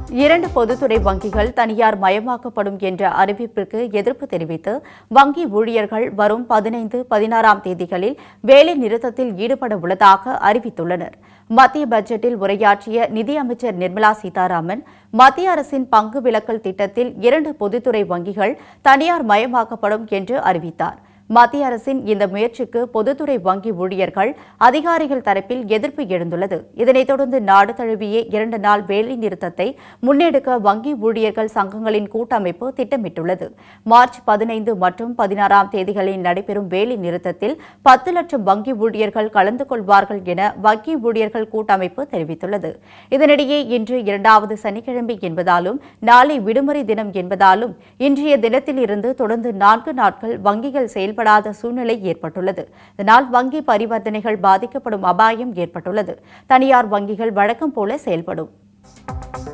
இரண்டு பொதுத்துறை வங்கிகள் தனியார் மயமாக்கப்படும் என்ற அறிவிப்பிற்கு எதிர்ப்பு தெரிவித்து வங்கி ஊழியர்கள் வரும் பதினைந்து பதினாறாம் தேதிகளில் வேலை நிறுத்தத்தில் ஈடுபட உள்ளதாக அறிவித்துள்ளனர் மத்திய பட்ஜெட்டில் உரையாற்றிய நிதியமைச்சர் நிர்மலா சீதாராமன் மத்திய அரசின் பங்கு விலக்கல் திட்டத்தில் இரண்டு பொதுத்துறை வங்கிகள் தனியார் மயமாக்கப்படும் என்று அறிவித்தார் மத்திய அரசின் இந்த முயற்சிக்கு பொதுத்துறை வங்கி ஊழியர்கள் அதிகாரிகள் தரப்பில் எதிர்ப்பு எழுந்துள்ளது இதனைத் தொடர்ந்து நாடு தழுவிய இரண்டு நாள் வேலை நிறுத்தத்தை முன்னெடுக்க வங்கி ஊழியர்கள் சங்கங்களின் கூட்டமைப்பு திட்டமிட்டுள்ளது மார்ச் பதினைந்து மற்றும் பதினாறாம் தேதிகளில் நடைபெறும் வேலை நிறுத்தத்தில் பத்து லட்சம் வங்கி ஊழியர்கள் கலந்து கொள்வார்கள் என வங்கி ஊழியர்கள் கூட்டமைப்பு தெரிவித்துள்ளது இதனிடையே இன்று இரண்டாவது சனிக்கிழமை என்பதாலும் நாளை விடுமுறை தினம் என்பதாலும் இன்றைய தினத்திலிருந்து தொடர்ந்து நான்கு நாட்கள் வங்கிகள் செயல்படாத சூழ்நிலை ஏற்பட்டுள்ளது இதனால் வங்கி பரிவர்த்தனைகள் பாதிக்கப்படும் அபாயம் ஏற்பட்டுள்ளது தனியார் வங்கிகள் வழக்கம் போல செயல்படும்